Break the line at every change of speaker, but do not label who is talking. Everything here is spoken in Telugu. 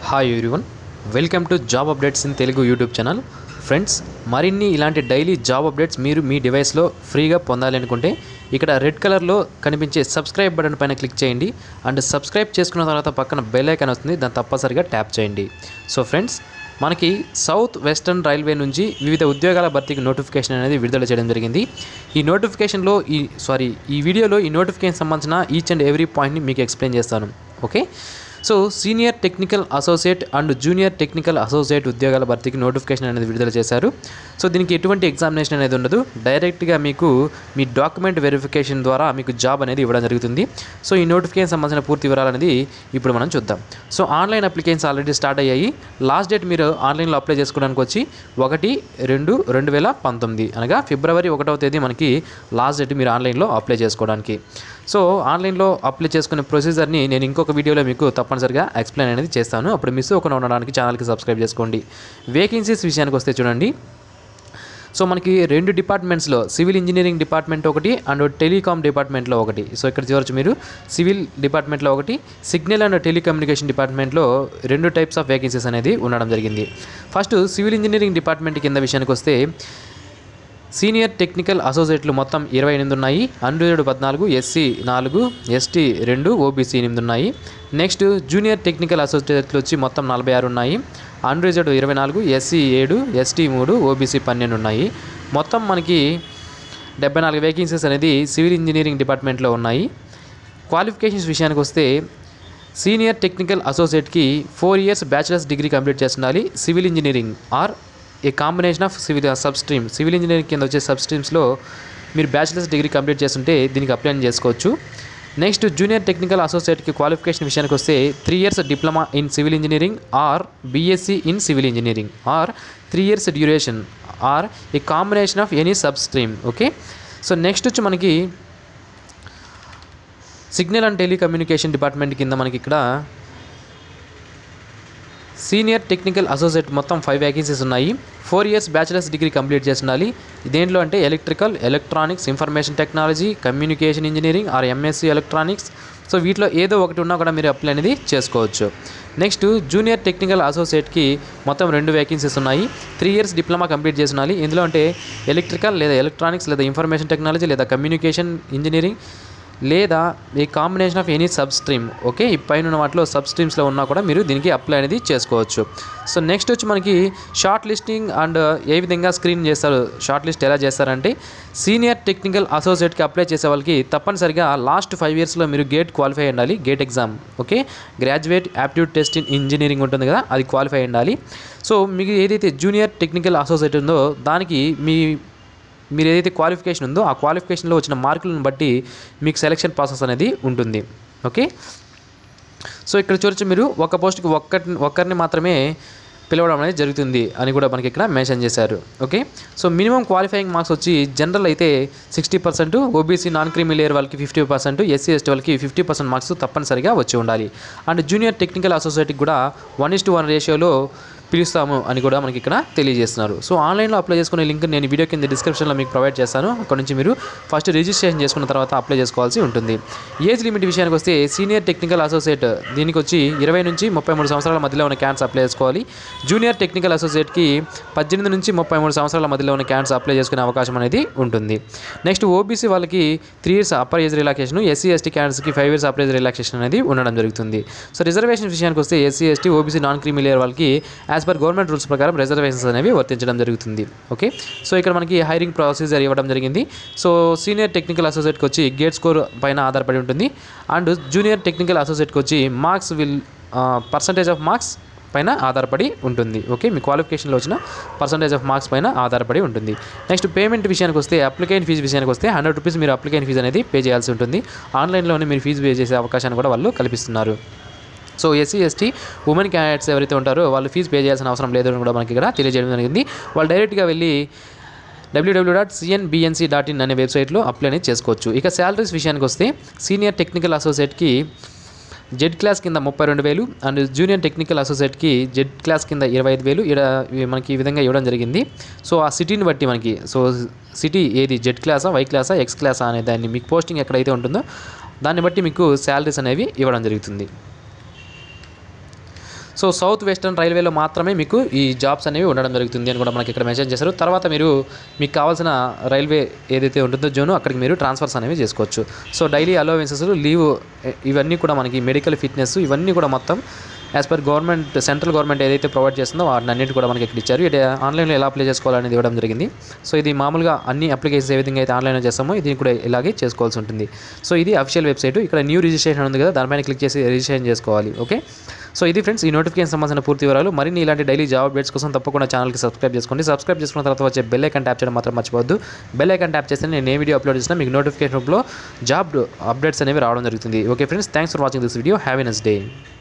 hi everyone welcome to job updates in Telugu YouTube channel friends మరిన్ని ఇలాంటి డైలీ జాబ్ అప్డేట్స్ మీరు మీ డివైస్లో ఫ్రీగా పొందాలి అనుకుంటే ఇక్కడ రెడ్ కలర్లో కనిపించే సబ్స్క్రైబ్ బటన్ పైన క్లిక్ చేయండి అండ్ సబ్స్క్రైబ్ చేసుకున్న తర్వాత పక్కన బెల్ ఐకాన్ వస్తుంది దాన్ని తప్పనిసరిగా ట్యాప్ చేయండి సో ఫ్రెండ్స్ మనకి సౌత్ వెస్టర్న్ రైల్వే నుంచి వివిధ ఉద్యోగాల భర్తీకి నోటిఫికేషన్ అనేది విడుదల చేయడం జరిగింది ఈ నోటిఫికేషన్లో ఈ సారీ ఈ వీడియోలో ఈ నోటిఫికేషన్ సంబంధించిన ఈచ్ అండ్ ఎవ్రీ పాయింట్ని మీకు ఎక్స్ప్లెయిన్ చేస్తాను okay so senior technical associate and junior technical associate ఉద్యోగాల భర్తీకి నోటిఫికేషన్ అనేది విడుదల చేశారు సో దీనికి ఎటువంటి ఎగ్జామినేషన్ అనేది ఉండదు డైరెక్ట్గా మీకు మీ డాక్యుమెంట్ వెరిఫికేషన్ ద్వారా మీకు జాబ్ అనేది ఇవ్వడం జరుగుతుంది సో ఈ నోటిఫికేషన్ సంబంధించిన పూర్తి వివరాలు అనేది ఇప్పుడు మనం చూద్దాం so online applications already start అయ్యాయి లాస్ట్ డేట్ మీరు ఆన్లైన్లో అప్లై చేసుకోవడానికి వచ్చి ఒకటి రెండు రెండు వేల పంతొమ్మిది అనగా ఫిబ్రవరి ఒకటవ తేదీ మనకి లాస్ట్ డేట్ మీరు ఆన్లైన్లో అప్లై చేసుకోవడానికి సో ఆన్లైన్లో అప్లై చేసుకునే ప్రొసీజర్ని నేను ఇంకొక వీడియోలో మీకు తప్పనిసరిగా ఎక్స్ప్లెయిన్ అనేది చేస్తాను అప్పుడు మిస్ అవ్వకుండా ఉండడానికి ఛానల్కి సబ్స్క్రైబ్ చేసుకోండి వేకెన్సీస్ విషయానికి వస్తే చూడండి సో మనకి రెండు డిపార్ట్మెంట్స్లో సివిల్ ఇంజనీరింగ్ డిపార్ట్మెంట్ ఒకటి అండ్ టెలికాం డిపార్ట్మెంట్లో ఒకటి సో ఇక్కడ చూడొచ్చు మీరు సివిల్ డిపార్ట్మెంట్లో ఒకటి సిగ్నల్ అండ్ టెలికమ్యూనికేషన్ డిపార్ట్మెంట్లో రెండు టైప్స్ ఆఫ్ వేకెన్సీస్ అనేది ఉండడం జరిగింది ఫస్ట్ సివిల్ ఇంజనీరింగ్ డిపార్ట్మెంట్ కింద విషయానికి వస్తే సీనియర్ టెక్నికల్ అసోసియేట్లు మొత్తం ఇరవై ఎనిమిది ఉన్నాయి అన్రిజర్వ్డ్ పద్నాలుగు ఎస్సీ నాలుగు ఎస్టీ రెండు ఓబీసీ ఎనిమిది ఉన్నాయి నెక్స్ట్ జూనియర్ టెక్నికల్ అసోసియేట్లు వచ్చి మొత్తం నలభై ఆరు ఉన్నాయి అన్రిజర్వ్డ్ ఇరవై నాలుగు ఎస్సీ ఏడు ఎస్టీ మూడు ఓబీసీ పన్నెండు ఉన్నాయి మొత్తం మనకి డెబ్బై నాలుగు వేకెన్సీస్ అనేది సివిల్ ఇంజనీరింగ్ డిపార్ట్మెంట్లో ఉన్నాయి క్వాలిఫికేషన్స్ విషయానికి వస్తే సీనియర్ టెక్నికల్ అసోసియేట్కి four years bachelor's degree complete చేసి ఉండాలి civil engineering or a combination of civil sub stream civil engineering కింద వచ్చే సబ్ స్ట్రీమ్స్లో మీరు బ్యాచిలర్స్ డిగ్రీ కంప్లీట్ చేస్తుంటే దీనికి అప్లై చేసుకోవచ్చు నెక్స్ట్ జూనియర్ టెక్నికల్ అసోసియేట్కి క్వాలిఫికేషన్ విషయానికి వస్తే three years diploma in civil engineering or BSc in civil engineering or three years duration or a combination of any sub stream okay so next వచ్చి మనకి సిగ్నల్ అండ్ టెలికమ్యూనికేషన్ డిపార్ట్మెంట్ కింద మనకి ఇక్కడ సీనియర్ టెక్నికల్ అసోసియేట్ మొత్తం ఫైవ్ వేకెన్సీస్ ఉన్నాయి four years bachelor's degree complete చేసి ఉండాలి దేంట్లో అంటే electrical electronics information technology communication engineering or MSc electronics so వీటిలో ఏదో ఒకటి ఉన్నా కూడా మీరు అప్లై అనేది చేసుకోవచ్చు నెక్స్ట్ జూనియర్ టెక్నికల్ అసోసియేట్కి మొత్తం రెండు వేకెన్సీస్ ఉన్నాయి త్రీ ఇయర్స్ డిప్లొమా కంప్లీట్ చేసి ఉండాలి ఇందులో అంటే ఎలక్ట్రికల్ లేదా ఎలక్ట్రానిక్స్ లేదా ఇన్ఫర్మేషన్ టెక్నాలజీ లేదా కమ్యూనికేషన్ ఇంజనీరింగ్ లేదా ఈ combination of any sub stream okay ఈ పైన ఉన్న వాటిలో సబ్ స్ట్రీమ్స్లో ఉన్నా కూడా మీరు దీనికి అప్లై అనేది చేసుకోవచ్చు సో నెక్స్ట్ వచ్చి మనకి షార్ట్ లిస్టింగ్ అండ్ ఏ విధంగా స్క్రీన్ చేస్తారు షార్ట్ లిస్ట్ ఎలా చేస్తారంటే సీనియర్ టెక్నికల్ అసోసియేట్కి అప్లై చేసే వాళ్ళకి తప్పనిసరిగా లాస్ట్ ఫైవ్ ఇయర్స్లో మీరు గేట్ క్వాలిఫై అయి ఉండాలి GATE exam okay graduate aptitude test in engineering ఉంటుంది కదా అది క్వాలిఫై అయి ఉండాలి సో మీకు ఏదైతే జూనియర్ టెక్నికల్ అసోసియేట్ ఉందో దానికి మీ మీరు ఏదైతే క్వాలిఫికేషన్ ఉందో ఆ క్వాలిఫికేషన్లో వచ్చిన మార్కులను బట్టి మీకు సెలక్షన్ ప్రాసెస్ అనేది ఉంటుంది ఓకే సో ఇక్కడ చూడొచ్చు మీరు ఒక పోస్ట్కి ఒక్కటి ఒక్కరిని మాత్రమే పిలవడం అనేది జరుగుతుంది అని కూడా మనకి ఇక్కడ మెన్షన్ చేశారు okay so minimum qualifying marks వచ్చి జనరల్ అయితే sixty percent OBC non creamy layer వాళ్ళకి ఫిఫ్టీ పర్సెంట్ ఎస్సీ ఎస్టీ వాళ్ళకి ఫిఫ్టీ పర్సెంట్ మార్క్స్ తప్పనిసరిగా వచ్చి ఉండాలి అండ్ జూనియర్ టెక్నికల్ అసోసియేట్కి కూడా వన్ ఇస్ టు వన్ రేషియోలో పిలుస్తాము అని కూడా మనకి ఇక్కడ తెలియజేస్తున్నారు సో ఆన్లైన్లో అప్లై చేసుకునే లింక్ నేను వీడియో కింద డిస్క్రిప్షన్లో మీకు ప్రొవైడ్ చేస్తాను అక్కడ నుంచి మీరు ఫస్ట్ రిజిస్ట్రేషన్ చేసుకున్న తర్వాత అప్లై చేసుకోవాల్సి ఉంటుంది ఏజ్ లిమిట్ విషయానికి వస్తే సీనియర్ టెక్నికల్ అసోసియేట్ దీనికి వచ్చి ఇరవై నుంచి ముప్పై మూడు సంవత్సరాల మధ్యలో ఉన్న క్యాన్స్ అప్లై చేసుకోవాలి జూనియర్ టెక్నికల్ అసోసియేట్కి పద్దెనిమిది నుంచి ముప్పై మూడు సంవత్సరాల మధ్యలో ఉన్న క్యాన్స్ అప్లై చేసుకునే అవకాశం అనేది ఉంటుంది నెక్స్ట్ ఓబీసీ వాళ్ళకి three years upper age relaxation SC ST క్యాన్స్కి five years upper age relaxation అనేది ఉండడం జరుగుతుంది సో రిజర్వేషన్ విషయానికి వస్తే SC ST OBC non creamy layer వాళ్ళకి యాజ్ పర్ గవర్నమెంట్ రూల్స్ ప్రకారం రిజర్వేషన్స్ అనేవి వర్తించడం జరుగుతుంది ఓకే సో ఇక్కడ మనకి హైరింగ్ ప్రొసీజర్ ఇవ్వడం జరిగింది సో సీనియర్ టెక్నికల్ అసోసియేట్కి వచ్చి గేట్ స్కోర్ పైన ఆధారపడి ఉంటుంది అండ్ జూనియర్ టెక్నికల్ అసోసియేట్కి వచ్చి marks will percentage of marks పైన ఆధారపడి ఉంటుంది ఓకే మీ క్వాలిఫికేషన్లో వచ్చిన పర్సంటేజ్ ఆఫ్ మార్క్స్ పైన ఆధారపడి ఉంటుంది నెక్స్ట్ పేమెంట్ విషయానికి వస్తే అప్లికేషన్ ఫీజు విషయానికి వస్తే హండ్రెడ్ రూపీస్ మీరు అప్లికేషన్ ఫీజు అనేది పే చేయాల్సి ఉంటుంది ఆన్లైన్లోనే మీరు ఫీజు పే చేసే అవకాశాన్ని కూడా వాళ్ళు కల్పిస్తున్నారు so SC ST women candidates ఎవరైతే ఉంటారో వాళ్ళు ఫీజు పే చేయాల్సిన అవసరం లేదు అని కూడా మనకి ఇక్కడ తెలియజేయడం జరిగింది వాళ్ళు డైరెక్ట్గా వెళ్ళి WW dot CNBNC dot in అనే వెబ్సైట్లో అప్లై అనేది చేసుకోవచ్చు ఇక శాలరీస్ విషయానికి వస్తే సీనియర్ టెక్నికల్ అసోసియేట్కి జెడ్ క్లాస్ కింద ముప్పై రెండు వేలు అండ్ జూనియర్ టెక్నికల్ అసోసియేట్కి జెడ్ క్లాస్ కింద ఇరవై ఐదు వేలు ఇక్కడ మనకి ఈ విధంగా ఇవ్వడం జరిగింది సో ఆ సిటీని బట్టి మనకి సో సిటీ ఏది జెడ్ క్లాసా వై క్లాసా ఎక్స్ క్లాసా అనే దాన్ని మీకు పోస్టింగ్ ఎక్కడైతే ఉంటుందో దాన్ని బట్టి మీకు శాలరీస్ అనేవి ఇవ్వడం జరుగుతుంది సో సౌత్ వెస్టర్న్ రైల్వేలో మాత్రమే మీకు ఈ జాబ్స్ అనేవి ఉండడం జరుగుతుంది అని కూడా మనకి ఇక్కడ మెన్షన్ చేశారు తర్వాత మీరు మీకు కావాల్సిన రైల్వే ఏదైతే ఉంటుందో జోను అక్కడికి మీరు ట్రాన్స్ఫర్స్ అనేవి చేసుకోవచ్చు సో డైలీ అలోవెన్సెస్ లీవ్ ఇవన్నీ కూడా మనకి మెడికల్ ఫిట్నెస్ ఇవన్నీ కూడా మొత్తం as per government central government ఏదైతే ప్రొవైడ్ చేస్తుందో వాటిని అన్నిటి కూడా మనకి ఇక్కడ ఇచ్చారు ఇది ఆన్లైన్లో ఎలా అప్లై చేసుకోవాలనేది ఇవ్వడం జరిగింది సో ఇది మామూలుగా అన్ని అప్లికేషన్స్ ఏ విధంగా అయితే ఆన్లైన్లో చేస్తామో ఇది కూడా ఇలాగే చేసుకోవాల్సి ఉంటుంది సో ఇది అఫిషియల్ వెబ్సైట్ ఇక్కడ న్యూ రిజిస్ట్రేషన్ ఉంది కదా దానిపైన క్లిక్ చేసి రిజిస్ట్రేషన్ చేసుకోవాలి ఓకే సో ఇది ఫ్రెండ్స్ ఈ నోటిఫికేషన్ సంబంధించిన పూర్తి వివరాలు మరిన్ని ఇలాంటి డైలీ జాబ్ అప్డేట్స్ కోసం తప్పకుండా ఛానల్కి సబ్స్క్రైబ్ చేసుకోండి సబ్స్క్రైబ్ చేసుకున్న తర్వాత వచ్చే బెల్ ఐకాన్ ట్యాప్ చేయడం మాత్రం మర్చిపోవద్దు బెల్ ఐకాన్ ట్యాప్ చేస్తే నేను ఏ వీడియో అప్లోడ్ చేసినా మీకు నోటిఫికేషన్ రూపంలో జాబ్ అప్డేట్స్ అనేవి రావడం జరుగుతుంది okay friends thanks for watching this video have a nice day